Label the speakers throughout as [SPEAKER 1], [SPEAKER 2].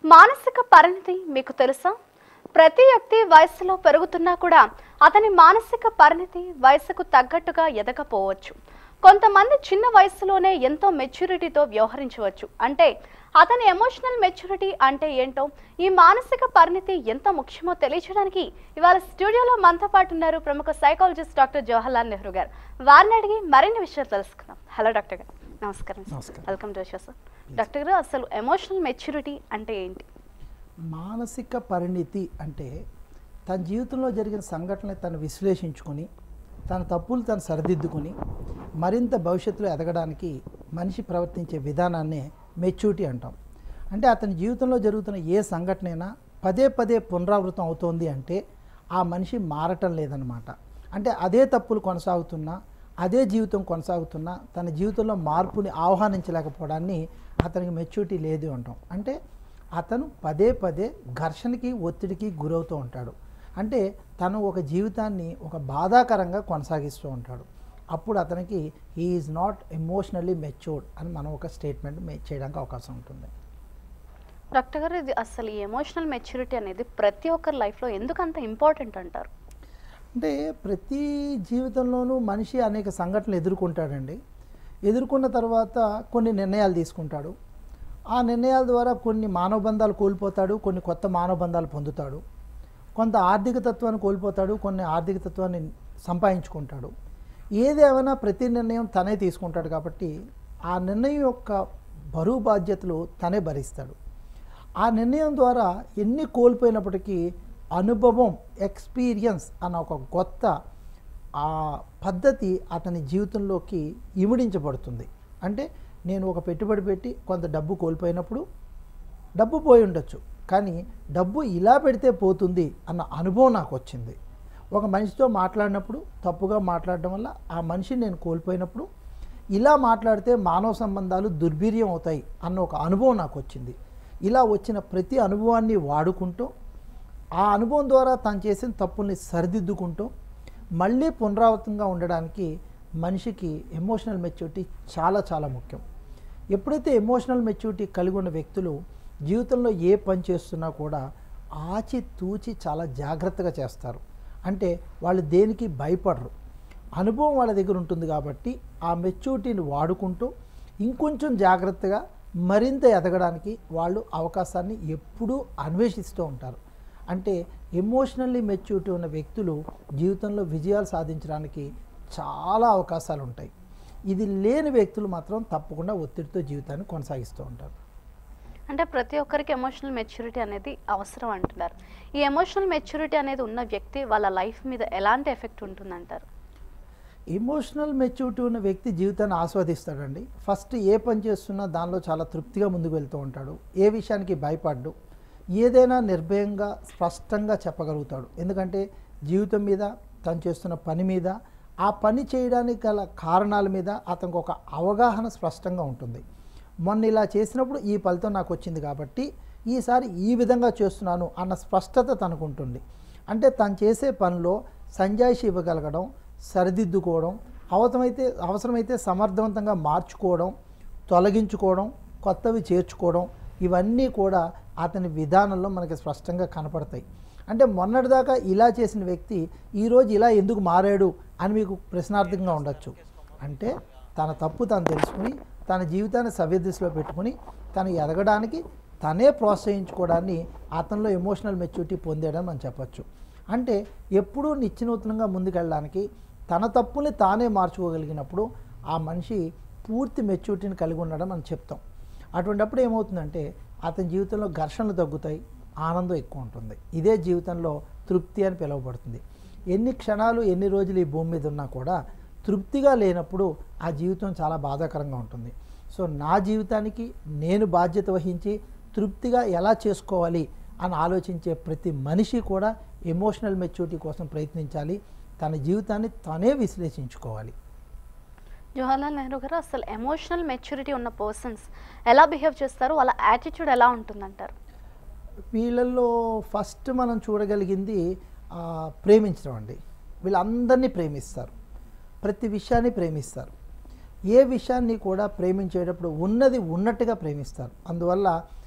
[SPEAKER 1] మానసిక పరిణితి మీకు తెలుసా ప్రతి వ్యక్తి వయస్సులో పెరుగుతున్నా కూడా అతని మానసిక పరిణితి వయసుకు తగ్గట్టుగా ఎదగపోవచ్చు కొంతమంది చిన్న వయసులోనే ఎంతో మెచ్యూరిటీతో వ్యవహరించవచ్చు అంటే అతని ఎమోషనల్ మెచ్యూరిటీ అంటే ఏంటో ఈ మానసిక పరిణితి ఎంత ముఖ్యమో తెలియజేయడానికి ఇవాళ స్టూడియోలో మనతో పాటు ఉన్నారు ప్రముఖ సైకాలజిస్ట్ డాక్టర్ జవహర్లాల్ నెహ్రూ గారు వారిని అడిగి మరిన్ని విషయాలు తెలుసుకుందాం హలో డాక్టర్ గారు నమస్కారం సార్.
[SPEAKER 2] నమస్కారం.
[SPEAKER 1] Welcome to show sir doctor గారు అసలు ఎమోషనల్ మెచ్యూరిటీ అంటే ఏంటి
[SPEAKER 2] మానసిక పరిణితి అంటే తన జీవితంలో జరిగిన సంఘటనలు తను విశ్లేషించుకొని తన తప్పులు తను సరిదిద్దుకొని మరింత భవిష్యత్తులో ఎదగడానికి మనిషి ప్రవర్తించే విధానాన్నే మెచ్యూరిటీ అంటాం అంటే అతని జీవితంలో జరుగుతున్న ఏ సంఘటన అయినా పదే పదే పునరావృతం అవుతోంది అంటే ఆ మనిషి మారటం లేదనమాట అంటే అదే తప్పులు కొనసాగుతున్నా అదే జీవితం కొనసాగుతున్నా తన జీవితంలో మార్పుని ఆహ్వానించలేకపోవడాన్ని అతనికి మెచ్యూరిటీ లేదు అంటాం అంటే అతను పదే పదే ఘర్షణకి ఒత్తిడికి గురవుతూ ఉంటాడు అంటే తను ఒక జీవితాన్ని ఒక బాధాకరంగా కొనసాగిస్తూ ఉంటాడు అప్పుడు అతనికి he is not emotionally matured అని మనం ఒక స్టేట్మెంట్ చేయడానికి అవకాశం ఉంటుంది
[SPEAKER 1] డాక్టర్ గారు ఇది అసలు ఈ ఎమోషనల్ మెచ్యూరిటీ అనేది ప్రతి ఒక్కరి లైఫ్లో ఎందుకు అంత ఇంపార్టెంట్ అంటారు
[SPEAKER 2] అంటే ప్రతి జీవితంలోనూ మనిషి అనేక సంఘటనలు ఎదుర్కొంటాడండి ఎదుర్కొన్న తర్వాత కొన్ని నిర్ణయాలు తీసుకుంటాడు ఆ నిర్ణయాల ద్వారా కొన్ని మానవ బంధాలు కోల్పోతాడు కొన్ని కొత్త మానవ బంధాలు పొందుతాడు కొంత ఆర్థిక తత్వాన్ని కోల్పోతాడు కొన్ని ఆర్థిక తత్వాన్ని సంపాదించుకుంటాడు ఏదేమైనా ప్రతి నిర్ణయం తనే తీసుకుంటాడు కాబట్టి ఆ నిర్ణయం యొక్క బరువు బాధ్యతలు తనే భరిస్తాడు ఆ నిర్ణయం ద్వారా ఎన్ని కోల్పోయినప్పటికీ అనుభవం ఎక్స్పీరియన్స్ అన్న ఒక కొత్త ఆ పద్ధతి అతని జీవితంలోకి ఇమిడించబడుతుంది అంటే నేను ఒక పెట్టుబడి పెట్టి కొంత డబ్బు కోల్పోయినప్పుడు డబ్బు పోయి ఉండొచ్చు కానీ డబ్బు ఇలా పెడితే పోతుంది అన్న అనుభవం నాకు వచ్చింది ఒక మనిషితో మాట్లాడినప్పుడు తప్పుగా మాట్లాడడం వల్ల ఆ మనిషిని నేను కోల్పోయినప్పుడు ఇలా మాట్లాడితే మానవ సంబంధాలు దుర్బీర్యం అవుతాయి అన్న ఒక అనుభవం నాకు వచ్చింది ఇలా వచ్చిన ప్రతి అనుభవాన్ని వాడుకుంటూ ఆ అనుభవం ద్వారా తను చేసిన తప్పుల్ని సరిదిద్దుకుంటూ మళ్ళీ పునరావృతంగా ఉండడానికి మనిషికి ఎమోషనల్ మెచ్యూరిటీ చాలా చాలా ముఖ్యం ఎప్పుడైతే ఎమోషనల్ మెచ్యూరిటీ కలిగి ఉన్న వ్యక్తులు జీవితంలో ఏ పని చేస్తున్నా కూడా ఆచి తూచి చాలా జాగ్రత్తగా చేస్తారు అంటే వాళ్ళు దేనికి భయపడరు అనుభవం వాళ్ళ దగ్గర ఉంటుంది కాబట్టి ఆ మెచ్యూరిటీని వాడుకుంటూ ఇంకొంచెం జాగ్రత్తగా మరింత ఎదగడానికి వాళ్ళు అవకాశాన్ని ఎప్పుడూ అన్వేషిస్తూ ఉంటారు అంటే ఎమోషనల్లీ మెచ్యూరిటీ ఉన్న వ్యక్తులు జీవితంలో విజయాలు సాధించడానికి చాలా అవకాశాలు ఉంటాయి ఇది లేని వ్యక్తులు మాత్రం తప్పకుండా ఒత్తిడితో జీవితాన్ని కొనసాగిస్తూ ఉంటారు
[SPEAKER 1] అంటే ప్రతి ఒక్కరికి ఎమోషనల్ మెచ్యూరిటీ అనేది అవసరం అంటున్నారు ఈ ఎమోషనల్ మెచ్యూరిటీ అనేది ఉన్న వ్యక్తి వాళ్ళ లైఫ్ మీద ఎలాంటి ఎఫెక్ట్ ఉంటుందంటారు
[SPEAKER 2] ఎమోషనల్ మెచ్యూరిటీ ఉన్న వ్యక్తి జీవితాన్ని ఆస్వాదిస్తాడండి ఫస్ట్ ఏ పని చేస్తున్నా దానిలో చాలా తృప్తిగా ముందుకు వెళ్తూ ఉంటాడు ఏ విషయానికి భయపడ్డు ఏదైనా నిర్భయంగా స్పష్టంగా చెప్పగలుగుతాడు ఎందుకంటే జీవితం మీద తను చేస్తున్న పని మీద ఆ పని చేయడానికి గల కారణాల మీద అతనికి ఒక అవగాహన స్పష్టంగా ఉంటుంది మొన్న ఇలా చేసినప్పుడు ఈ ఫలితం నాకు వచ్చింది కాబట్టి ఈసారి ఈ విధంగా చేస్తున్నాను అన్న స్పష్టత తనకు ఉంటుంది అంటే తను చేసే పనిలో సంజాయిషి ఇవ్వగలగడం సరిదిద్దుకోవడం అవసరమైతే అవసరమైతే సమర్థవంతంగా మార్చుకోవడం తొలగించుకోవడం కొత్తవి చేర్చుకోవడం ఇవన్నీ కూడా అతని విధానంలో మనకి స్పష్టంగా కనపడతాయి అంటే మొన్నటిదాకా ఇలా చేసిన వ్యక్తి ఈరోజు ఇలా ఎందుకు మారాడు అని మీకు ప్రశ్నార్థకంగా ఉండొచ్చు అంటే తన తప్పు తను తెలుసుకుని తన జీవితాన్ని సవ్యదిశలో పెట్టుకుని తను ఎదగడానికి తనే ప్రోత్సహించుకోవడాన్ని అతనిలో ఎమోషనల్ మెచ్యూరిటీ పొందాడని మనం చెప్పొచ్చు అంటే ఎప్పుడూ నిత్యనూతనంగా ముందుకెళ్ళడానికి తన తప్పుల్ని తానే మార్చుకోగలిగినప్పుడు ఆ మనిషి పూర్తి మెచ్యూరిటీని కలిగి ఉండడం మనం చెప్తాం అటువంటప్పుడు ఏమవుతుందంటే అతని జీవితంలో ఘర్షణలు తగ్గుతాయి ఆనందం ఎక్కువ ఉంటుంది ఇదే జీవితంలో తృప్తి అని పిలువబడుతుంది ఎన్ని క్షణాలు ఎన్ని రోజులు ఈ భూమి మీద ఉన్నా కూడా తృప్తిగా లేనప్పుడు ఆ జీవితం చాలా బాధాకరంగా ఉంటుంది సో నా జీవితానికి నేను బాధ్యత వహించి తృప్తిగా ఎలా చేసుకోవాలి అని ఆలోచించే ప్రతి మనిషి కూడా ఎమోషనల్ మెచ్యూరిటీ కోసం ప్రయత్నించాలి తన జీవితాన్ని తనే విశ్లేషించుకోవాలి
[SPEAKER 1] జవహర్లాల్ నెహ్రూ గారు అసలు ఎమోషనల్ మెచ్యూరిటీ ఉన్న పర్సన్స్ ఎలా బిహేవ్ చేస్తారు వాళ్ళ యాటిట్యూడ్ ఎలా ఉంటుందంటారు
[SPEAKER 2] వీళ్ళల్లో ఫస్ట్ మనం చూడగలిగింది ఆ, ప్రేమించడం అండి వీళ్ళందరినీ ప్రేమిస్తారు ప్రతి విషయాన్ని ప్రేమిస్తారు ఏ విషయాన్ని కూడా ప్రేమించేటప్పుడు ఉన్నది ఉన్నట్టుగా ప్రేమిస్తారు అందువల్ల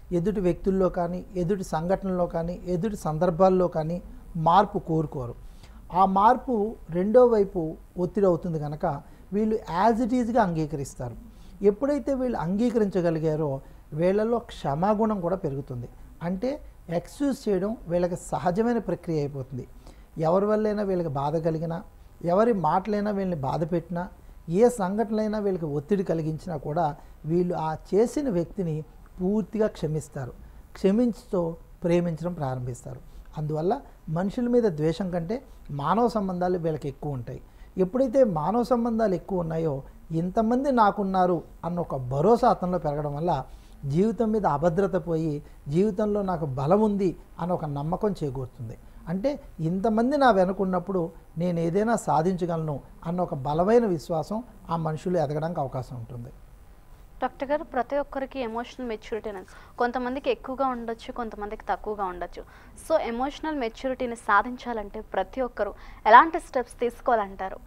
[SPEAKER 2] ఎదుటి వ్యక్తుల్లో కానీ ఎదుటి సంఘటనలో కానీ ఎదుటి సందర్భాల్లో కానీ మార్పు కోరుకోరు ఆ మార్పు రెండో వైపు ఒత్తిడి అవుతుంది కనుక వీళ్ళు యాజ్ ఇట్ ఈజ్గా అంగీకరిస్తారు ఎప్పుడైతే వీళ్ళు అంగీకరించగలిగారో వీళ్ళలో క్షమాగుణం కూడా పెరుగుతుంది అంటే ఎక్స్క్యూజ్ చేయడం వీళ్ళకి సహజమైన ప్రక్రియ అయిపోతుంది ఎవరి వల్లైనా వీళ్ళకి బాధ కలిగినా ఎవరి మాటలైనా వీళ్ళని బాధ పెట్టినా ఏ సంఘటనలైనా వీళ్ళకి ఒత్తిడి కలిగించినా కూడా వీళ్ళు ఆ చేసిన వ్యక్తిని పూర్తిగా క్షమిస్తారు క్షమించుతో ప్రేమించడం ప్రారంభిస్తారు అందువల్ల మనుషుల మీద ద్వేషం కంటే మానవ సంబంధాలు వీళ్ళకి ఎక్కువ ఉంటాయి ఎప్పుడైతే మానవ సంబంధాలు ఎక్కువ ఉన్నాయో ఇంతమంది నాకున్నారు అన్న ఒక భరోసా అతనిలో పెరగడం వల్ల జీవితం మీద అభద్రత పోయి జీవితంలో నాకు బలం ఉంది అన్న ఒక నమ్మకం చేకూరుతుంది అంటే ఇంతమంది నా వెనుకున్నప్పుడు నేను ఏదైనా సాధించగలను అన్న ఒక బలమైన విశ్వాసం ఆ మనుషులు ఎదగడానికి అవకాశం ఉంటుంది
[SPEAKER 1] డాక్టర్ గారు ప్రతి ఒక్కరికి ఎమోషనల్ మెచ్యూరిటీ అనేది కొంతమందికి ఎక్కువగా ఉండొచ్చు కొంతమందికి తక్కువగా ఉండొచ్చు సో ఎమోషనల్ మెచ్యూరిటీని సాధించాలంటే ప్రతి ఒక్కరు ఎలాంటి స్టెప్స్ తీసుకోవాలంటారు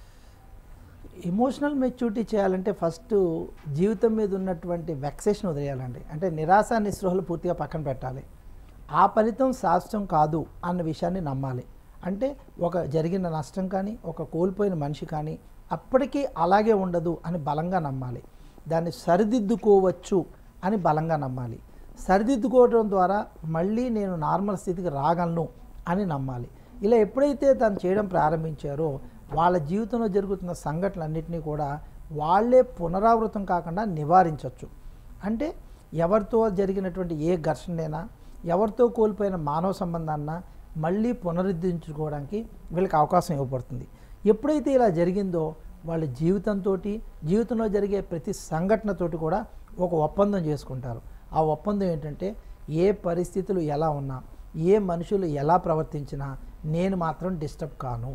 [SPEAKER 2] ఎమోషనల్ మెచ్యూరిటీ చేయాలంటే ఫస్ట్ జీవితం మీద ఉన్నటువంటి వెక్సేషన్ వదిలేయాలండి అంటే నిరాశ నిస్పృహలు పూర్తిగా పక్కన పెట్టాలి ఆ ఫలితం శాశ్వతం కాదు అన్న విషయాన్ని నమ్మాలి అంటే ఒక జరిగిన నష్టం కానీ ఒక కోల్పోయిన మనిషి కానీ అప్పటికీ అలాగే ఉండదు అని బలంగా నమ్మాలి దాన్ని సరిదిద్దుకోవచ్చు అని బలంగా నమ్మాలి సరిదిద్దుకోవడం ద్వారా మళ్ళీ నేను నార్మల్ స్థితికి రాగలను అని నమ్మాలి ఇలా ఎప్పుడైతే తను చేయడం ప్రారంభించారో వాళ్ళ జీవితంలో జరుగుతున్న సంఘటనలన్నింటినీ కూడా వాళ్ళే పునరావృతం కాకుండా నివారించవచ్చు అంటే ఎవరితో జరిగినటువంటి ఏ ఘర్షణైనా ఎవరితో కోల్పోయిన మానవ సంబంధాన్న మళ్ళీ పునరుద్ధరించుకోవడానికి వీళ్ళకి అవకాశం ఇవ్వబడుతుంది ఎప్పుడైతే ఇలా జరిగిందో వాళ్ళ జీవితంతో జీవితంలో జరిగే ప్రతి సంఘటనతోటి కూడా ఒక ఒప్పందం చేసుకుంటారు ఆ ఒప్పందం ఏంటంటే ఏ పరిస్థితులు ఎలా ఉన్నా ఏ మనుషులు ఎలా ప్రవర్తించినా నేను మాత్రం డిస్టర్బ్ కాను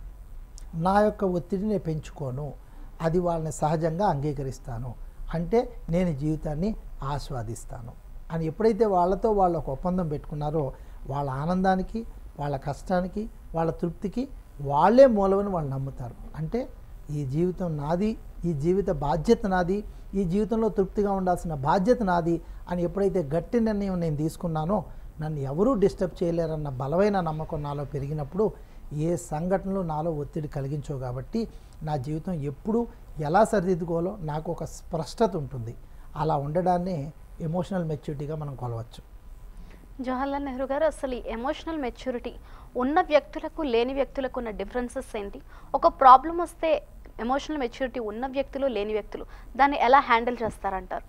[SPEAKER 2] నా యొక్క ఒత్తిడిని పెంచుకోను అది వాళ్ళని సహజంగా అంగీకరిస్తాను అంటే నేను జీవితాన్ని ఆస్వాదిస్తాను అని ఎప్పుడైతే వాళ్ళతో వాళ్ళు ఒక ఒప్పందం పెట్టుకున్నారో వాళ్ళ ఆనందానికి వాళ్ళ కష్టానికి వాళ్ళ తృప్తికి వాళ్ళే మూలమని వాళ్ళు నమ్ముతారు అంటే ఈ జీవితం నాది ఈ జీవిత బాధ్యత నాది ఈ జీవితంలో తృప్తిగా ఉండాల్సిన బాధ్యత నాది అని ఎప్పుడైతే గట్టి నిర్ణయం నేను తీసుకున్నానో నన్ను ఎవరూ డిస్టర్బ్ చేయలేరన్న బలమైన నమ్మకం నాలో పెరిగినప్పుడు ఏ సంఘటనలు నాలో ఒత్తిడి కలిగించవు కాబట్టి నా జీవితం ఎప్పుడు ఎలా సరిదిద్దుకోవాలో నాకు ఒక స్పష్టత ఉంటుంది అలా ఉండడాన్నే ఎమోషనల్ మెచ్యూరిటీగా మనం కొలవచ్చు
[SPEAKER 1] జవహర్లాల్ నెహ్రూ గారు అసలు ఈ ఎమోషనల్ మెచ్యూరిటీ ఉన్న వ్యక్తులకు లేని వ్యక్తులకు ఉన్న డిఫరెన్సెస్ ఏంటి ఒక ప్రాబ్లం వస్తే ఎమోషనల్ మెచ్యూరిటీ ఉన్న వ్యక్తులు లేని వ్యక్తులు దాన్ని ఎలా హ్యాండిల్ చేస్తారంటారు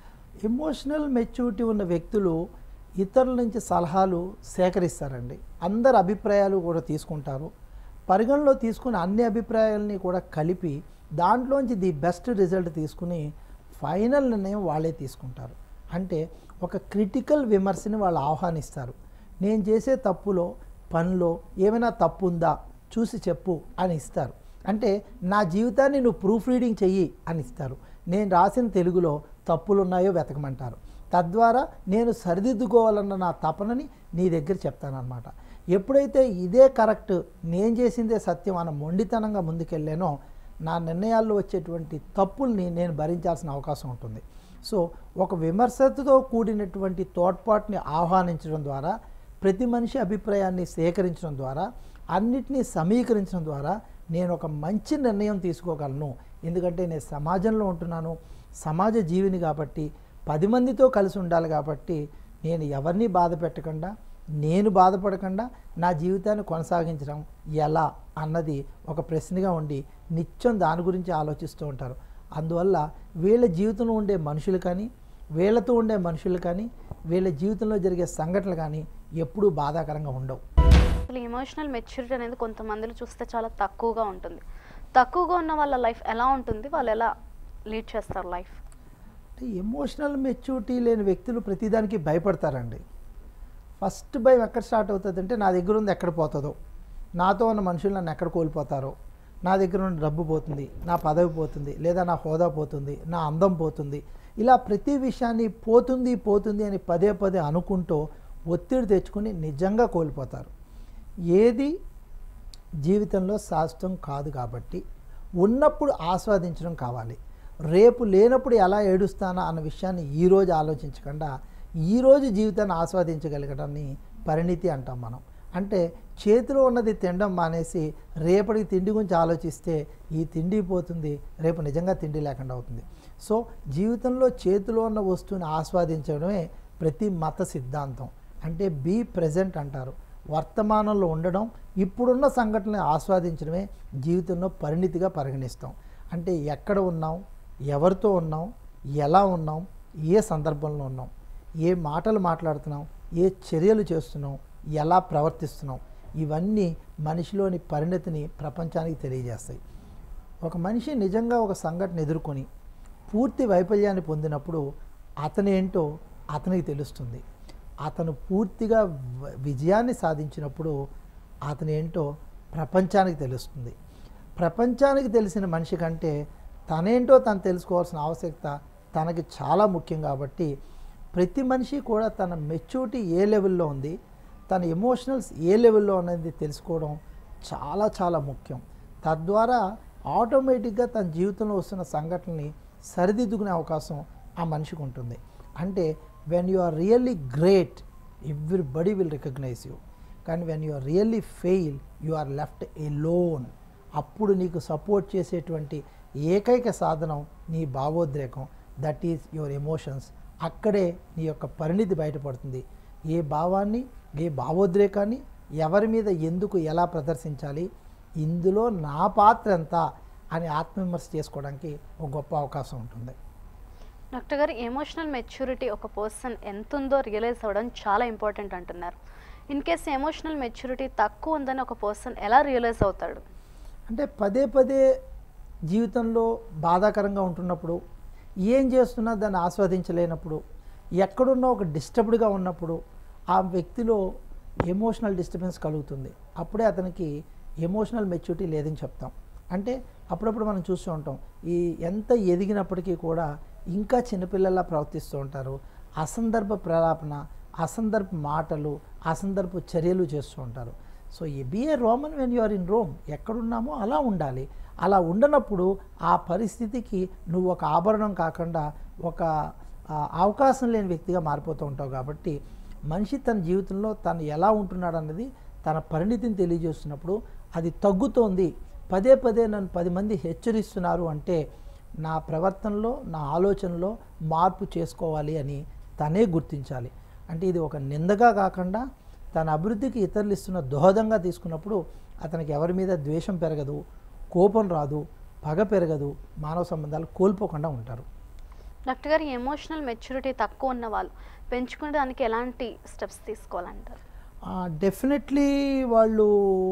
[SPEAKER 2] ఎమోషనల్ మెచ్యూరిటీ ఉన్న వ్యక్తులు ఇతరుల నుంచి సలహాలు సేకరిస్తారండి అందరి అభిప్రాయాలు కూడా తీసుకుంటారు పరిగణలో తీసుకుని అన్ని అభిప్రాయాలని కూడా కలిపి దాంట్లోంచి ది బెస్ట్ రిజల్ట్ తీసుకుని ఫైనల్ నిర్ణయం వాళ్ళే తీసుకుంటారు అంటే ఒక క్రిటికల్ విమర్శని వాళ్ళు ఆహ్వానిస్తారు నేను చేసే తప్పులో పనిలో ఏమైనా తప్పు ఉందా చూసి చెప్పు అని ఇస్తారు అంటే నా జీవితాన్ని నువ్వు ప్రూఫ్ రీడింగ్ చెయ్యి అని ఇస్తారు నేను రాసిన తెలుగులో తప్పులు ఉన్నాయో వెతకమంటారు తద్వారా నేను సరిదిద్దుకోవాలన్న నా తపనని నీ దగ్గర చెప్తానన్నమాట ఎప్పుడైతే ఇదే కరెక్ట్ నేను చేసిందే సత్యం అన్న మొండితనంగా ముందుకెళ్ళానో నా నిర్ణయాల్లో వచ్చేటువంటి తప్పుల్ని నేను భరించాల్సిన అవకాశం ఉంటుంది సో ఒక విమర్శతో కూడినటువంటి తోడ్పాటుని ఆహ్వానించడం ద్వారా ప్రతి మనిషి అభిప్రాయాన్ని సేకరించడం ద్వారా అన్నిటినీ సమీకరించడం ద్వారా నేను ఒక మంచి నిర్ణయం తీసుకోగలను ఎందుకంటే నేను సమాజంలో ఉంటున్నాను సమాజ జీవిని కాబట్టి పది మందితో కలిసి ఉండాలి కాబట్టి నేను ఎవరిని బాధ పెట్టకుండా నేను బాధపడకుండా నా జీవితాన్ని కొనసాగించడం ఎలా అన్నది ఒక ప్రశ్నగా ఉండి నిత్యం దాని గురించి ఆలోచిస్తూ ఉంటారు అందువల్ల వీళ్ళ జీవితంలో ఉండే మనుషులు కానీ వీళ్ళతో ఉండే మనుషులు కానీ వీళ్ళ జీవితంలో జరిగే సంఘటనలు కానీ ఎప్పుడూ బాధాకరంగా ఉండవు
[SPEAKER 1] అసలు ఎమోషనల్ మెచ్యూరిటీ అనేది కొంతమందిలో చూస్తే చాలా తక్కువగా ఉంటుంది తక్కువగా ఉన్న వాళ్ళ లైఫ్ ఎలా ఉంటుంది వాళ్ళు ఎలా లీడ్ చేస్తారు లైఫ్
[SPEAKER 2] అంటే ఎమోషనల్ మెచ్యూరిటీ లేని వ్యక్తులు ప్రతిదానికి భయపడతారండి ఫస్ట్ భయం ఎక్కడ స్టార్ట్ అవుతుంది అంటే నా దగ్గర ఉంది ఎక్కడ పోతుందో నాతో ఉన్న మనుషులు నన్ను ఎక్కడ కోల్పోతారో నా దగ్గర ఉన్న డబ్బు పోతుంది నా పదవి పోతుంది లేదా నా హోదా పోతుంది నా అందం పోతుంది ఇలా ప్రతి విషయాన్ని పోతుంది పోతుంది అని పదే పదే అనుకుంటూ ఒత్తిడి తెచ్చుకుని నిజంగా కోల్పోతారు ఏది జీవితంలో శాశ్వతం కాదు కాబట్టి ఉన్నప్పుడు ఆస్వాదించడం కావాలి రేపు లేనప్పుడు ఎలా ఏడుస్తానా అన్న విషయాన్ని ఈరోజు ఆలోచించకుండా ఈరోజు జీవితాన్ని ఆస్వాదించగలగడాన్ని పరిణితి అంటాం మనం అంటే చేతిలో ఉన్నది తినడం మానేసి రేపటికి తిండి గురించి ఆలోచిస్తే ఈ తిండి పోతుంది రేపు నిజంగా తిండి లేకుండా అవుతుంది సో జీవితంలో చేతిలో ఉన్న వస్తువుని ఆస్వాదించడమే ప్రతి మత సిద్ధాంతం అంటే బీ ప్రజెంట్ అంటారు వర్తమానంలో ఉండడం ఇప్పుడున్న సంఘటనని ఆస్వాదించడమే జీవితంలో పరిణితిగా పరిగణిస్తాం అంటే ఎక్కడ ఉన్నాం ఎవరితో ఉన్నాం ఎలా ఉన్నాం ఏ సందర్భంలో ఉన్నాం ఏ మాటలు మాట్లాడుతున్నాం ఏ చర్యలు చేస్తున్నాం ఎలా ప్రవర్తిస్తున్నాం ఇవన్నీ మనిషిలోని పరిణతిని ప్రపంచానికి తెలియజేస్తాయి ఒక మనిషి నిజంగా ఒక సంఘటన ఎదుర్కొని పూర్తి వైఫల్యాన్ని పొందినప్పుడు అతనేంటో అతనికి తెలుస్తుంది అతను పూర్తిగా వ- విజయాన్ని సాధించినప్పుడు అతనేంటో ప్రపంచానికి తెలుస్తుంది ప్రపంచానికి తెలిసిన మనిషి కంటే తనేంటో తను తెలుసుకోవాల్సిన ఆవశ్యకత తనకి చాలా ముఖ్యం కాబట్టి ప్రతి మనిషి కూడా తన మెచ్యూరిటీ ఏ లెవెల్లో ఉంది తన ఎమోషనల్స్ ఏ లెవెల్లో అనేది తెలుసుకోవడం చాలా చాలా ముఖ్యం తద్వారా ఆటోమేటిక్గా తన జీవితంలో వస్తున్న సంఘటనని సరిదిద్దుకునే అవకాశం ఆ మనిషికి ఉంటుంది అంటే when you are really great everybody will recognise you కానీ when you are really fail you are left alone అప్పుడు నీకు సపోర్ట్ చేసేటువంటి ఏకైక సాధనం నీ భావోద్రేకం దట్ ఈజ్ యువర్ ఎమోషన్స్ అక్కడే నీ యొక్క పరిణితి బయటపడుతుంది ఏ భావాన్ని ఏ భావోద్రేకాన్ని ఎవరి మీద ఎందుకు ఎలా ప్రదర్శించాలి ఇందులో నా పాత్ర ఎంత అని ఆత్మవిమర్శ చేసుకోవడానికి ఒక గొప్ప అవకాశం ఉంటుంది
[SPEAKER 1] డాక్టర్ గారు ఎమోషనల్ మెచ్యూరిటీ ఒక పర్సన్ ఎంత ఉందో రియలైజ్ అవ్వడం చాలా ఇంపార్టెంట్ అంటున్నారు ఇన్ కేస్ ఎమోషనల్ మెచ్యూరిటీ తక్కువ ఉందని ఒక పర్సన్ ఎలా రియలైజ్ అవుతాడు
[SPEAKER 2] అంటే పదే పదే జీవితంలో బాధాకరంగా ఉంటున్నప్పుడు ఏం చేస్తున్నా దాన్ని ఆస్వాదించలేనప్పుడు ఎక్కడున్నా ఒక డిస్టర్బ్డ్గా ఉన్నప్పుడు ఆ వ్యక్తిలో ఎమోషనల్ డిస్టర్బెన్స్ కలుగుతుంది అప్పుడే అతనికి ఎమోషనల్ మెచ్యూరిటీ లేదని చెప్తాం అంటే అప్పుడప్పుడు మనం చూస్తూ ఉంటాం ఈ ఎంత ఎదిగినప్పటికీ కూడా ఇంకా చిన్నపిల్లల్లా ప్రవర్తిస్తూ ఉంటారు అసందర్భ ప్రలాపన అసందర్భ మాటలు అసందర్భ చర్యలు చేస్తూ ఉంటారు సో ఈ be a Roman when you are in Rome ఎక్కడున్నామో అలా ఉండాలి అలా ఉండనప్పుడు ఆ పరిస్థితికి నువ్వు ఒక ఆభరణం కాకుండా ఒక ఆ, అవకాశం లేని వ్యక్తిగా మారిపోతూ ఉంటావు కాబట్టి మనిషి తన జీవితంలో తను ఎలా ఉంటున్నాడు అన్నది తన పరిణితిని తెలియజేస్తున్నప్పుడు అది తగ్గుతోంది పదే పదే నన్ను పది మంది హెచ్చరిస్తున్నారు అంటే నా ప్రవర్తనలో నా ఆలోచనలో మార్పు చేసుకోవాలి అని తనే గుర్తించాలి అంటే ఇది ఒక నిందగా కాకుండా తన అభివృద్ధికి ఇతరులు ఇస్తున్న దోహదంగా తీసుకున్నప్పుడు అతనికి ఎవరి మీద ద్వేషం పెరగదు కోపం రాదు పగ పెరగదు మానవ సంబంధాలు కోల్పోకుండా ఉంటారు
[SPEAKER 1] డాక్టర్ గారు ఎమోషనల్ మెచ్యూరిటీ తక్కువ ఉన్న వాళ్ళు పెంచుకునేదానికి ఎలాంటి స్టెప్స్ తీసుకోవాలంటారు
[SPEAKER 2] డెఫినెట్లీ వాళ్ళు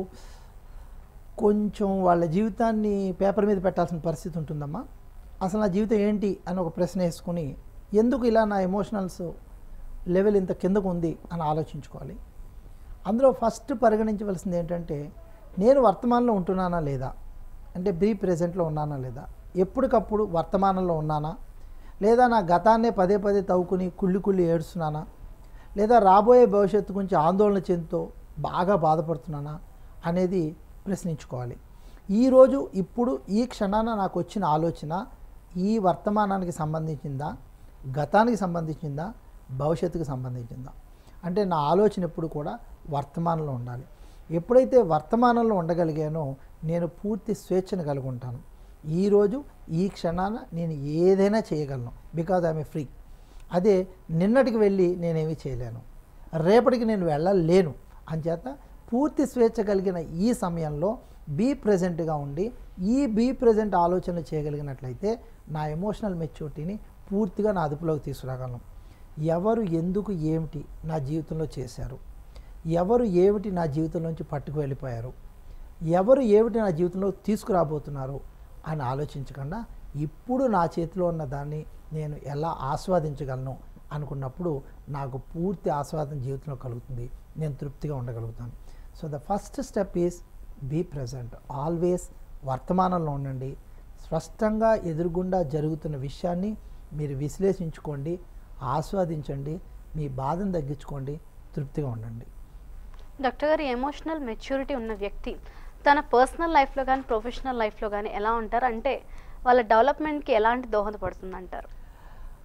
[SPEAKER 2] కొంచెం వాళ్ళ జీవితాన్ని పేపర్ మీద పెట్టాల్సిన పరిస్థితి ఉంటుందమ్మా అసలు నా జీవితం ఏంటి అని ఒక ప్రశ్న వేసుకుని ఎందుకు ఇలా నా ఎమోషనల్స్ లెవెల్ ఇంత కిందకు ఉంది అని ఆలోచించుకోవాలి అందులో ఫస్ట్ పరిగణించవలసింది ఏంటంటే నేను వర్తమానంలో ఉంటున్నానా లేదా అంటే బ్రీ ప్రెజెంట్లో ఉన్నానా లేదా ఎప్పటికప్పుడు వర్తమానంలో ఉన్నానా లేదా నా గతాన్నే పదే పదే తవ్వుకుని కుళ్ళి కుళ్ళి ఏడుస్తున్నానా లేదా రాబోయే భవిష్యత్తు గురించి ఆందోళన చెందుతూ బాగా బాధపడుతున్నానా అనేది ప్రశ్నించుకోవాలి ఈరోజు ఇప్పుడు ఈ క్షణాన నాకు వచ్చిన ఆలోచన ఈ వర్తమానానికి సంబంధించిందా గతానికి సంబంధించిందా భవిష్యత్తుకు సంబంధించిందా అంటే నా ఆలోచన ఎప్పుడు కూడా వర్తమానంలో ఉండాలి ఎప్పుడైతే వర్తమానంలో ఉండగలిగానో నేను పూర్తి స్వేచ్ఛను కలిగి ఉంటాను ఈరోజు ఈ క్షణాన నేను ఏదైనా చేయగలను బికాజ్ ఐఎమ్ ఏ ఫ్రీ అదే నిన్నటికి వెళ్ళి నేనేమీ చేయలేను రేపటికి నేను వెళ్ళలేను అంచేత పూర్తి స్వేచ్ఛ కలిగిన ఈ సమయంలో బీ ప్రజెంట్గా ఉండి ఈ బీ ప్రజెంట్ ఆలోచన చేయగలిగినట్లయితే నా ఎమోషనల్ మెచ్యూరిటీని పూర్తిగా నా అదుపులోకి తీసుకురాగలను ఎవరు ఎందుకు ఏమిటి నా జీవితంలో చేశారు ఎవరు ఏమిటి నా జీవితంలోంచి పట్టుకు వెళ్ళిపోయారు ఎవరు ఏమిటి నా జీవితంలో తీసుకురాబోతున్నారు అని ఆలోచించకుండా ఇప్పుడు నా చేతిలో ఉన్న దాన్ని నేను ఎలా ఆస్వాదించగలను అనుకున్నప్పుడు నాకు పూర్తి ఆస్వాదన జీవితంలో కలుగుతుంది నేను తృప్తిగా ఉండగలుగుతాను so the first step is be present always వర్తమానంలో ఉండండి స్పష్టంగా ఎదురుగుండా జరుగుతున్న విషయాన్ని మీరు విశ్లేషించుకోండి ఆస్వాదించండి మీ బాధను తగ్గించుకోండి తృప్తిగా ఉండండి
[SPEAKER 1] డాక్టర్ గారు ఎమోషనల్ మెచ్యూరిటీ ఉన్న వ్యక్తి తన పర్సనల్ లైఫ్లో కానీ ప్రొఫెషనల్ లైఫ్లో కానీ ఎలా ఉంటారు అంటే వాళ్ళ డెవలప్మెంట్కి ఎలాంటి దోహదపడుతుంది అంటారు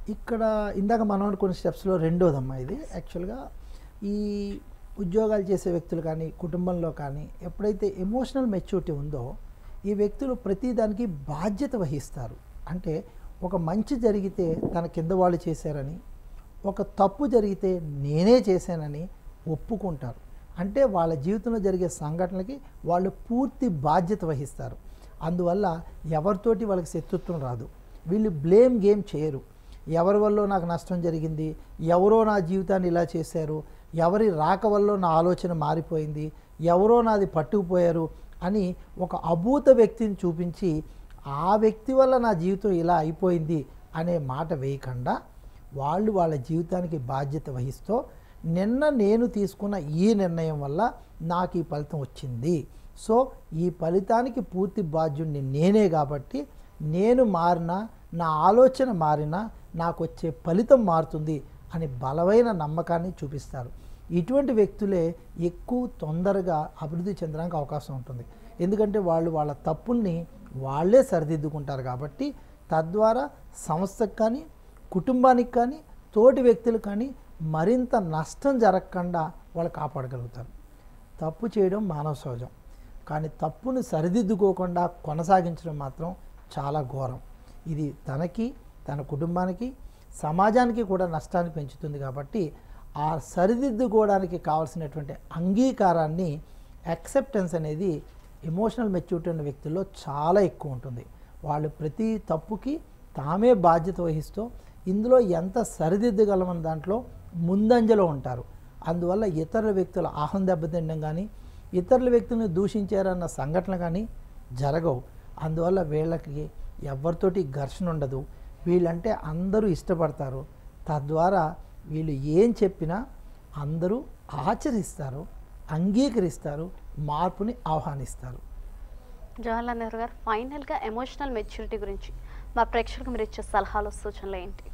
[SPEAKER 2] ఇక్కడ ఇందాక మనం అనుకున్న స్టెప్స్లో రెండోదమ్మా ఇది యాక్చువల్గా ఈ ఉద్యోగాలు చేసే వ్యక్తులు కానీ కుటుంబంలో కానీ ఎప్పుడైతే ఎమోషనల్ మెచ్యూరిటీ ఉందో ఈ వ్యక్తులు ప్రతిదానికి బాధ్యత వహిస్తారు అంటే ఒక మంచి జరిగితే తన కింద వాళ్ళు చేశారని ఒక తప్పు జరిగితే నేనే చేశానని ఒప్పుకుంటారు అంటే వాళ్ళ జీవితంలో జరిగే సంఘటనలకి వాళ్ళు పూర్తి బాధ్యత వహిస్తారు అందువల్ల ఎవరితోటి వాళ్ళకి శత్రుత్వం రాదు వీళ్ళు బ్లేమ్ గేమ్ చేయరు ఎవరి వల్ల నాకు నష్టం జరిగింది ఎవరో నా జీవితాన్ని ఇలా చేశారు ఎవరి రాక వల్ల నా ఆలోచన మారిపోయింది ఎవరో నాది పట్టుకుపోయారు అని ఒక అభూత వ్యక్తిని చూపించి ఆ వ్యక్తి వల్ల నా జీవితం ఇలా అయిపోయింది అనే మాట వేయకుండా వాళ్ళు వాళ్ళ జీవితానికి బాధ్యత వహిస్తూ నిన్న నేను తీసుకున్న ఈ నిర్ణయం వల్ల నాకు ఈ ఫలితం వచ్చింది సో ఈ ఫలితానికి పూర్తి బాధ్యుడిని నేనే కాబట్టి నేను మారినా నా ఆలోచన మారినా నాకు వచ్చే ఫలితం మారుతుంది అని బలమైన నమ్మకాన్ని చూపిస్తారు ఇటువంటి వ్యక్తులే ఎక్కువ తొందరగా అభివృద్ధి చెందడానికి అవకాశం ఉంటుంది ఎందుకంటే వాళ్ళు వాళ్ళ తప్పుల్ని వాళ్ళే సరిదిద్దుకుంటారు కాబట్టి తద్వారా సంస్థకు కానీ కుటుంబానికి కానీ తోటి వ్యక్తులు కానీ మరింత నష్టం జరగకుండా వాళ్ళు కాపాడగలుగుతారు తప్పు చేయడం మానవ సహజం కానీ తప్పును సరిదిద్దుకోకుండా కొనసాగించడం మాత్రం చాలా ఘోరం ఇది తనకి తన కుటుంబానికి సమాజానికి కూడా నష్టాన్ని పెంచుతుంది కాబట్టి ఆ సరిదిద్దుకోవడానికి కావాల్సినటువంటి అంగీకారాన్ని యాక్సెప్టెన్స్ అనేది ఎమోషనల్ మెచ్యూరిటీ ఉన్న వ్యక్తుల్లో చాలా ఎక్కువ ఉంటుంది వాళ్ళు ప్రతి తప్పుకి తామే బాధ్యత వహిస్తూ ఇందులో ఎంత సరిదిద్దగలమన్న దాంట్లో ముందంజలో ఉంటారు అందువల్ల ఇతర వ్యక్తుల ఆహం దెబ్బతినడం కానీ ఇతరుల వ్యక్తులను దూషించారన్న సంఘటన కానీ జరగవు అందువల్ల వీళ్ళకి ఎవరితోటి ఘర్షణ ఉండదు వీళ్ళంటే అందరూ ఇష్టపడతారు తద్వారా వీళ్ళు ఏం చెప్పినా అందరూ ఆచరిస్తారు అంగీకరిస్తారు మార్పుని ఆహ్వానిస్తారు
[SPEAKER 1] జవహర్లాల్ నెహ్రూ గారు ఫైనల్గా ఎమోషనల్ మెచ్యూరిటీ గురించి మా ప్రేక్షకులకు మీరు ఇచ్చే సలహాలు సూచనలు ఏంటి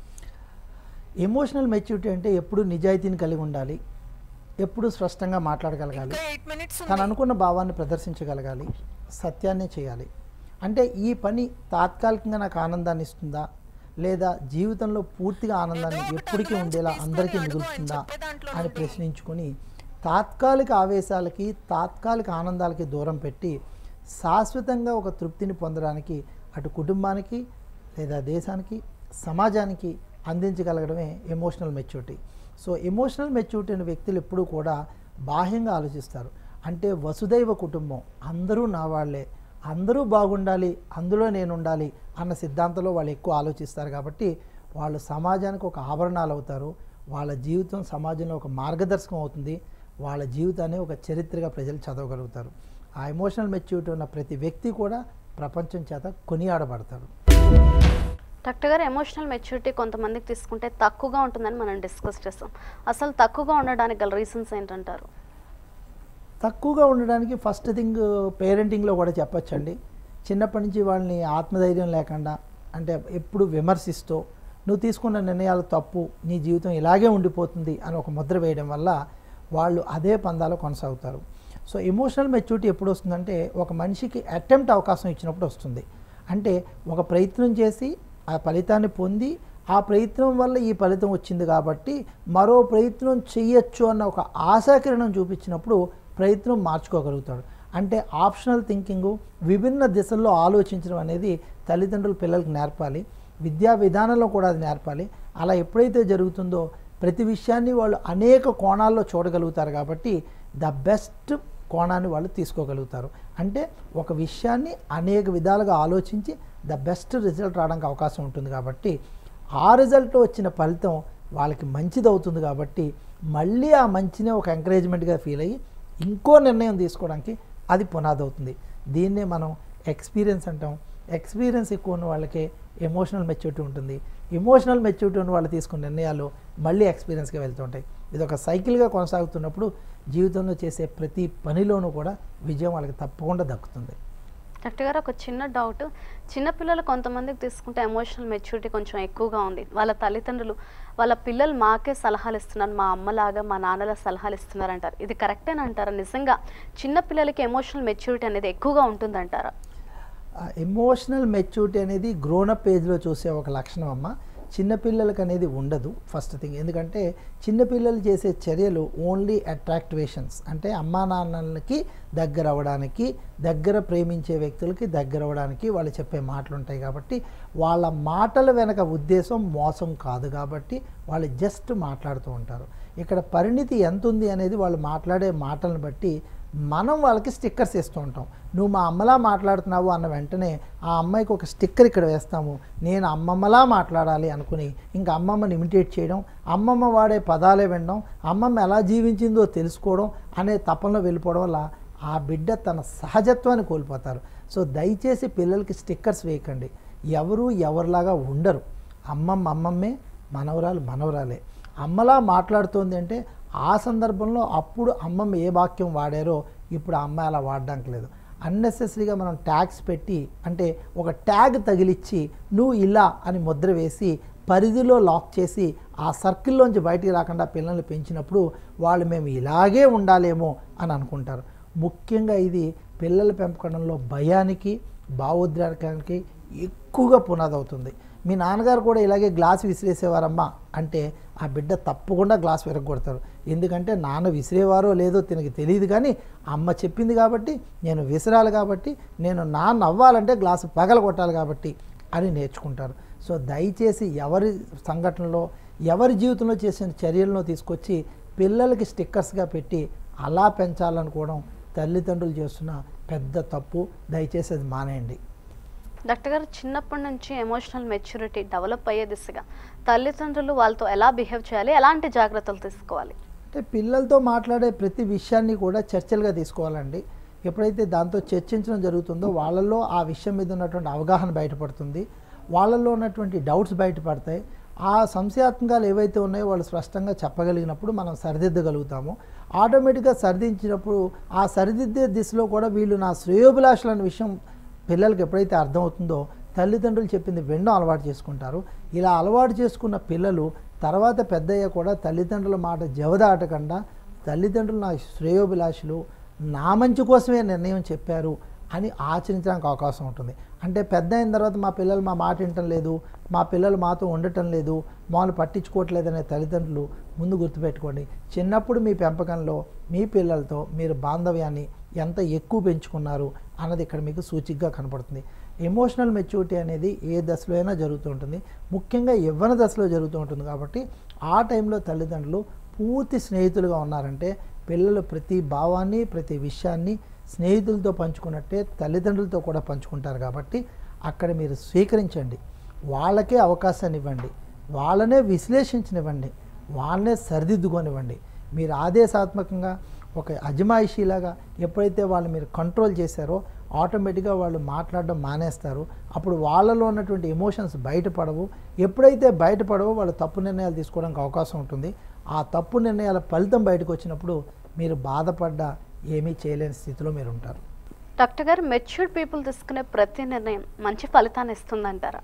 [SPEAKER 2] ఎమోషనల్ మెచ్యూరిటీ అంటే ఎప్పుడు నిజాయితీని కలిగి ఉండాలి ఎప్పుడు స్పష్టంగా మాట్లాడగలగాలి
[SPEAKER 3] ఎయిట్ మినిట్స్
[SPEAKER 2] తను అనుకున్న భావాన్ని ప్రదర్శించగలగాలి సత్యాన్నే చేయాలి అంటే ఈ పని తాత్కాలికంగా నాకు ఆనందాన్ని ఇస్తుందా లేదా జీవితంలో పూర్తిగా ఆనందాన్ని ఎప్పటికీ ఉండేలా అందరికీ మిగులుతుందా అని ప్రశ్నించుకొని తాత్కాలిక ఆవేశాలకి తాత్కాలిక ఆనందాలకి దూరం పెట్టి శాశ్వతంగా ఒక తృప్తిని పొందడానికి అటు కుటుంబానికి లేదా దేశానికి సమాజానికి అందించగలగడమే emotional maturity so emotional maturity అనే వ్యక్తులు ఎప్పుడూ కూడా బాహ్యంగా ఆలోచిస్తారు అంటే వసుదైవ కుటుంబం అందరూ నా వాళ్ళే అందరూ బాగుండాలి అందులో నేను ఉండాలి అన్న సిద్ధాంతంలో వాళ్ళు ఎక్కువ ఆలోచిస్తారు కాబట్టి వాళ్ళు సమాజానికి ఒక ఆభరణాలు అవుతారు వాళ్ళ జీవితం సమాజంలో ఒక మార్గదర్శకం అవుతుంది వాళ్ళ జీవితాన్ని ఒక చరిత్రగా ప్రజలు చదవగలుగుతారు ఆ ఎమోషనల్ మెచ్యూరిటీ ఉన్న ప్రతి వ్యక్తి కూడా ప్రపంచం చేత కొనియాడబడతారు
[SPEAKER 1] డాక్టర్ గారు ఎమోషనల్ మెచ్యూరిటీ కొంతమందికి తీసుకుంటే తక్కువగా ఉంటుందని మనం డిస్కస్ చేస్తాం అసలు తక్కువగా ఉండడానికి గల రీజన్స్ ఏంటంటారు
[SPEAKER 2] తక్కువగా ఉండడానికి ఫస్ట్ థింగ్ పేరెంటింగ్లో కూడా చెప్పొచ్చండి చిన్నప్పటి నుంచి వాళ్ళని ఆత్మధైర్యం లేకుండా అంటే ఎప్పుడు విమర్శిస్తూ నువ్వు తీసుకున్న నిర్ణయాలు తప్పు నీ జీవితం ఇలాగే ఉండిపోతుంది అని ఒక ముద్ర వేయడం వల్ల వాళ్ళు అదే పందాలో కొనసాగుతారు సో ఎమోషనల్ మెచ్యూరిటీ ఎప్పుడు వస్తుందంటే ఒక మనిషికి అటెంప్ట్ అవకాశం ఇచ్చినప్పుడు వస్తుంది అంటే ఒక ప్రయత్నం చేసి ఆ ఫలితాన్ని పొంది ఆ ప్రయత్నం వల్ల ఈ ఫలితం వచ్చింది కాబట్టి మరో ప్రయత్నం చెయ్యొచ్చు అన్న ఒక ఆశాకిరణం చూపించినప్పుడు ప్రయత్నం మార్చుకోగలుగుతాడు అంటే ఆప్షనల్ థింకింగ్ విభిన్న దిశల్లో ఆలోచించడం అనేది తల్లిదండ్రులు పిల్లలకు నేర్పాలి విద్యా విధానంలో కూడా అది నేర్పాలి అలా ఎప్పుడైతే జరుగుతుందో ప్రతి విషయాన్ని వాళ్ళు అనేక కోణాల్లో చూడగలుగుతారు కాబట్టి ద బెస్ట్ కోణాన్ని వాళ్ళు తీసుకోగలుగుతారు అంటే ఒక విషయాన్ని అనేక విధాలుగా ఆలోచించి ద బెస్ట్ రిజల్ట్ రావడానికి అవకాశం ఉంటుంది కాబట్టి ఆ రిజల్ట్ వచ్చిన ఫలితం వాళ్ళకి మంచిది అవుతుంది కాబట్టి మళ్ళీ ఆ మంచినే ఒక ఎంకరేజ్మెంట్గా ఫీల్ అయ్యి ఇంకో నిర్ణయం తీసుకోవడానికి అది పునాది అవుతుంది దీన్నే మనం ఎక్స్పీరియన్స్ అంటాం ఎక్స్పీరియన్స్ ఎక్కువ ఉన్న వాళ్ళకే ఎమోషనల్ మెచ్యూరిటీ ఉంటుంది ఎమోషనల్ మెచ్యూరిటీ ఉన్న వాళ్ళు తీసుకున్న నిర్ణయాలు మళ్ళీ ఎక్స్పీరియన్స్గా వెళ్తుంటాయి ఇది ఒక సైకిల్గా కొనసాగుతున్నప్పుడు జీవితంలో చేసే ప్రతి పనిలోనూ కూడా విజయం వాళ్ళకి తప్పకుండా దక్కుతుంది
[SPEAKER 1] డాక్టర్ గారు ఒక చిన్న డౌట్ చిన్నపిల్లలు కొంతమందికి తీసుకుంటే ఎమోషనల్ మెచ్యూరిటీ కొంచెం ఎక్కువగా ఉంది వాళ్ళ తల్లిదండ్రులు వాళ్ళ పిల్లలు మాకే సలహాలు ఇస్తున్నారు మా అమ్మలాగా మా నాన్నల సలహాలు ఇస్తున్నారు అంటారు ఇది కరెక్టేనంటారా నిజంగా చిన్న పిల్లలకి ఎమోషనల్ మెచ్యూరిటీ అనేది ఎక్కువగా ఉంటుందంటారా
[SPEAKER 2] ఎమోషనల్ మెచ్యూరిటీ అనేది గ్రోనప్ ఏజ్లో చూసే ఒక లక్షణం అమ్మ చిన్నపిల్లలకి అనేది ఉండదు ఫస్ట్ థింగ్ ఎందుకంటే చిన్నపిల్లలు చేసే చర్యలు ఓన్లీ అట్రాక్టివేషన్స్ అంటే అమ్మా నాన్నలకి దగ్గర అవ్వడానికి దగ్గర ప్రేమించే వ్యక్తులకి దగ్గర అవ్వడానికి వాళ్ళు చెప్పే మాటలు ఉంటాయి కాబట్టి వాళ్ళ మాటల వెనక ఉద్దేశం మోసం కాదు కాబట్టి వాళ్ళు జస్ట్ మాట్లాడుతూ ఉంటారు ఇక్కడ పరిణితి ఎంత ఉంది అనేది వాళ్ళు మాట్లాడే మాటలను బట్టి మనం వాళ్ళకి స్టిక్కర్స్ ఇస్తూ ఉంటాం నువ్వు మా అమ్మలా మాట్లాడుతున్నావు అన్న వెంటనే ఆ అమ్మాయికి ఒక స్టిక్కర్ ఇక్కడ వేస్తాము నేను అమ్మమ్మలా మాట్లాడాలి అనుకుని ఇంకా అమ్మమ్మని ఇమిటేట్ చేయడం అమ్మమ్మ వాడే పదాలే వినడం అమ్మమ్మ ఎలా జీవించిందో తెలుసుకోవడం అనే తపనలో వెళ్ళిపోవడం వల్ల ఆ బిడ్డ తన సహజత్వాన్ని కోల్పోతారు సో దయచేసి పిల్లలకి స్టిక్కర్స్ వేయకండి ఎవరు ఎవరిలాగా ఉండరు అమ్మమ్మ అమ్మమ్మే మనవరాలు మనవరాలే అమ్మలా మాట్లాడుతోంది అంటే ఆ సందర్భంలో అప్పుడు అమ్మమ్మ ఏ వాక్యం వాడారో ఇప్పుడు ఆ అమ్మాయి అలా వాడడానికి లేదు అన్నెసెసరీగా మనం ట్యాగ్స్ పెట్టి అంటే ఒక ట్యాగ్ తగిలిచ్చి నువ్వు ఇలా అని ముద్ర వేసి పరిధిలో లాక్ చేసి ఆ సర్కిల్లోంచి బయటికి రాకుండా పిల్లల్ని పెంచినప్పుడు వాళ్ళు మేము ఇలాగే ఉండాలేమో అని అనుకుంటారు ముఖ్యంగా ఇది పిల్లల పెంపకంలో భయానికి భావోద్రేకానికి ఎక్కువగా పునాది అవుతుంది మీ నాన్నగారు కూడా ఇలాగే గ్లాస్ విసిరేసేవారమ్మా అంటే ఆ బిడ్డ తప్పకుండా గ్లాస్ విరగొడతారు ఎందుకంటే నాన్న విసిరేవారో లేదో తినకి తెలియదు కానీ అమ్మ చెప్పింది కాబట్టి నేను విసిరాలి కాబట్టి నేను నాన్న అవ్వాలంటే గ్లాసు పగల కొట్టాలి కాబట్టి అని నేర్చుకుంటారు సో దయచేసి ఎవరి సంఘటనలో ఎవరి జీవితంలో చేసిన చర్యలను తీసుకొచ్చి పిల్లలకి స్టిక్కర్స్గా పెట్టి అలా పెంచాలనుకోవడం తల్లిదండ్రులు చేస్తున్న పెద్ద తప్పు దయచేసి అది మానేయండి
[SPEAKER 1] డాక్టర్ గారు చిన్నప్పటి నుంచి ఎమోషనల్ మెచ్యూరిటీ డెవలప్ అయ్యే దిశగా తల్లిదండ్రులు వాళ్ళతో ఎలా బిహేవ్ చేయాలి ఎలాంటి జాగ్రత్తలు తీసుకోవాలి
[SPEAKER 2] అంటే పిల్లలతో మాట్లాడే ప్రతి విషయాన్ని కూడా చర్చలుగా తీసుకోవాలండి ఎప్పుడైతే దాంతో చర్చించడం జరుగుతుందో వాళ్ళల్లో ఆ విషయం మీద ఉన్నటువంటి అవగాహన బయటపడుతుంది వాళ్ళల్లో ఉన్నటువంటి డౌట్స్ బయటపడతాయి ఆ సంశయాత్మకాలు ఏవైతే ఉన్నాయో వాళ్ళు స్పష్టంగా చెప్పగలిగినప్పుడు మనం సరిదిద్దగలుగుతాము ఆటోమేటిక్గా సరిదించినప్పుడు ఆ సరిదిద్దే దిశలో కూడా వీళ్ళు నా శ్రేయోభిలాషులు అనే విషయం పిల్లలకి ఎప్పుడైతే అర్థమవుతుందో తల్లిదండ్రులు చెప్పింది వినడం అలవాటు చేసుకుంటారు ఇలా అలవాటు చేసుకున్న పిల్లలు తర్వాత పెద్దయ్య కూడా తల్లిదండ్రుల మాట జవదాటకుండా తల్లిదండ్రులు నా శ్రేయోభిలాషులు నా మంచి కోసమే నిర్ణయం చెప్పారు అని ఆచరించడానికి అవకాశం ఉంటుంది అంటే పెద్ద అయిన తర్వాత మా పిల్లలు మా మాట వినటం లేదు మా పిల్లలు మాతో ఉండటం లేదు మామూలు పట్టించుకోవట్లేదనే తల్లిదండ్రులు ముందు గుర్తుపెట్టుకోండి చిన్నప్పుడు మీ పెంపకంలో మీ పిల్లలతో మీరు బాంధవ్యాన్ని ఎంత ఎక్కువ పెంచుకున్నారు అన్నది ఇక్కడ మీకు సూచికగా కనపడుతుంది ఎమోషనల్ మెచ్యూరిటీ అనేది ఏ దశలో అయినా జరుగుతూ ఉంటుంది ముఖ్యంగా యవ్వన దశలో జరుగుతూ ఉంటుంది కాబట్టి ఆ టైంలో తల్లిదండ్రులు పూర్తి స్నేహితులుగా ఉన్నారంటే పిల్లలు ప్రతి భావాన్ని ప్రతి విషయాన్ని స్నేహితులతో పంచుకున్నట్టే తల్లిదండ్రులతో కూడా పంచుకుంటారు కాబట్టి అక్కడ మీరు స్వీకరించండి వాళ్ళకే అవకాశాన్ని ఇవ్వండి వాళ్ళనే విశ్లేషించనివ్వండి వాళ్ళనే సరిదిద్దుకొనివ్వండి మీరు ఆదేశాత్మకంగా ఒక అజమాయిషీలాగా ఎప్పుడైతే వాళ్ళు మీరు కంట్రోల్ చేశారో ఆటోమేటిక్గా వాళ్ళు మాట్లాడడం మానేస్తారు అప్పుడు వాళ్ళలో ఉన్నటువంటి ఎమోషన్స్ బయటపడవు ఎప్పుడైతే బయటపడవో వాళ్ళు తప్పు నిర్ణయాలు తీసుకోవడానికి అవకాశం ఉంటుంది ఆ తప్పు నిర్ణయాల ఫలితం బయటకు వచ్చినప్పుడు మీరు బాధపడ్డా ఏమీ చేయలేని స్థితిలో మీరు ఉంటారు
[SPEAKER 1] డాక్టర్ గారు మెచ్యూర్డ్ పీపుల్ తీసుకునే ప్రతి నిర్ణయం మంచి ఫలితాన్ని ఇస్తుందంటారా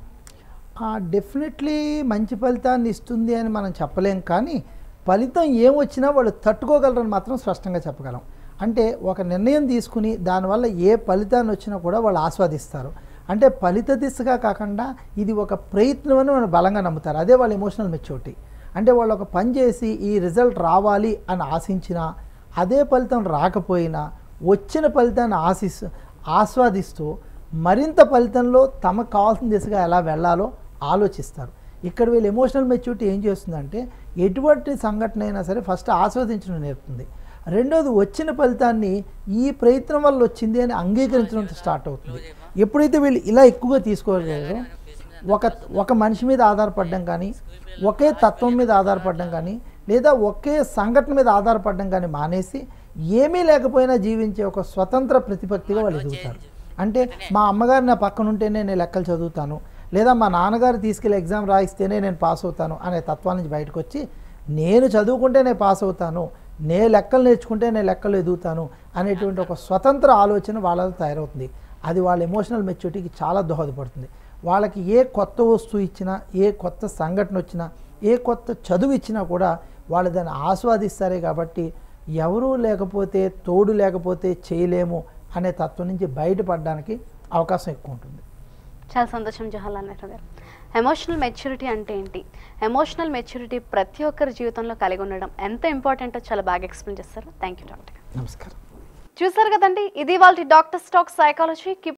[SPEAKER 2] డెఫినెట్లీ మంచి ఫలితాన్ని ఇస్తుంది అని మనం చెప్పలేం కానీ ఫలితం ఏమొచ్చినా వాళ్ళు తట్టుకోగలరని మాత్రం స్పష్టంగా చెప్పగలం అంటే ఒక నిర్ణయం తీసుకుని దానివల్ల ఏ ఫలితాన్ని వచ్చినా కూడా వాళ్ళు ఆస్వాదిస్తారు అంటే ఫలిత దిశగా కాకుండా ఇది ఒక ప్రయత్నం అని వాళ్ళు బలంగా నమ్ముతారు అదే వాళ్ళ ఎమోషనల్ మెచ్యూరిటీ అంటే వాళ్ళు ఒక పని చేసి ఈ రిజల్ట్ రావాలి అని ఆశించినా అదే ఫలితం రాకపోయినా వచ్చిన ఫలితాన్ని ఆశిస్ ఆస్వాదిస్తూ మరింత ఫలితంలో తమకు కావాల్సిన దిశగా ఎలా వెళ్ళాలో ఆలోచిస్తారు ఇక్కడ వీళ్ళు ఎమోషనల్ మెచ్యూరిటీ ఏం చేస్తుందంటే ఎటువంటి సంఘటన అయినా సరే ఫస్ట్ ఆస్వాదించడం నేర్పుతుంది రెండోది వచ్చిన ఫలితాన్ని ఈ ప్రయత్నం వల్ల వచ్చింది అని అంగీకరించడం స్టార్ట్ అవుతుంది ఎప్పుడైతే వీళ్ళు ఇలా ఎక్కువగా తీసుకోగలరో ఒక ఒక మనిషి మీద ఆధారపడడం కానీ ఒకే తత్వం మీద ఆధారపడడం కానీ లేదా ఒకే సంఘటన మీద ఆధారపడడం కానీ మానేసి ఏమీ లేకపోయినా జీవించే ఒక స్వతంత్ర ప్రతిపత్తిగా వాళ్ళు ఎదుగుతారు అంటే మా అమ్మగారు నా పక్కన ఉంటేనే నేను లెక్కలు చదువుతాను లేదా మా నాన్నగారు తీసుకెళ్ళి ఎగ్జామ్ రాయిస్తేనే నేను పాస్ అవుతాను అనే తత్వాల నుంచి బయటకు వచ్చి నేను చదువుకుంటే నేను పాస్ అవుతాను నే లెక్కలు నేర్చుకుంటే నేను లెక్కలు ఎదుగుతాను అనేటువంటి ఒక స్వతంత్ర ఆలోచన వాళ్ళలో తయారవుతుంది అది వాళ్ళ ఎమోషనల్ మెచ్యూరిటీకి చాలా దోహదపడుతుంది వాళ్ళకి ఏ కొత్త వస్తువు ఇచ్చినా ఏ కొత్త సంఘటన వచ్చినా ఏ కొత్త చదువు ఇచ్చినా కూడా వాళ్ళు దాన్ని ఆస్వాదిస్తారే కాబట్టి ఎవరూ లేకపోతే తోడు లేకపోతే చేయలేము అనే తత్వం నుంచి బయటపడడానికి అవకాశం ఎక్కువ ఉంటుంది
[SPEAKER 1] చాలా సంతోషం జవహర్లాల్ నెహ్రూ గారు ఎమోషనల్ మెచ్యూరిటీ అంటే ఏంటి ఎమోషనల్ మెచ్యూరిటీ ప్రతి ఒక్కరి జీవితంలో కలిగి ఉండడం ఎంత ఇంపార్టెంటో చాలా బాగా ఎక్స్ప్లెయిన్ చేస్తారు థ్యాంక్ యూ డాక్టర్
[SPEAKER 2] నమస్కారం
[SPEAKER 1] చూసారు కదండి ఇది వాళ్ళ డాక్టర్ స్టాక్ సైకాలజీ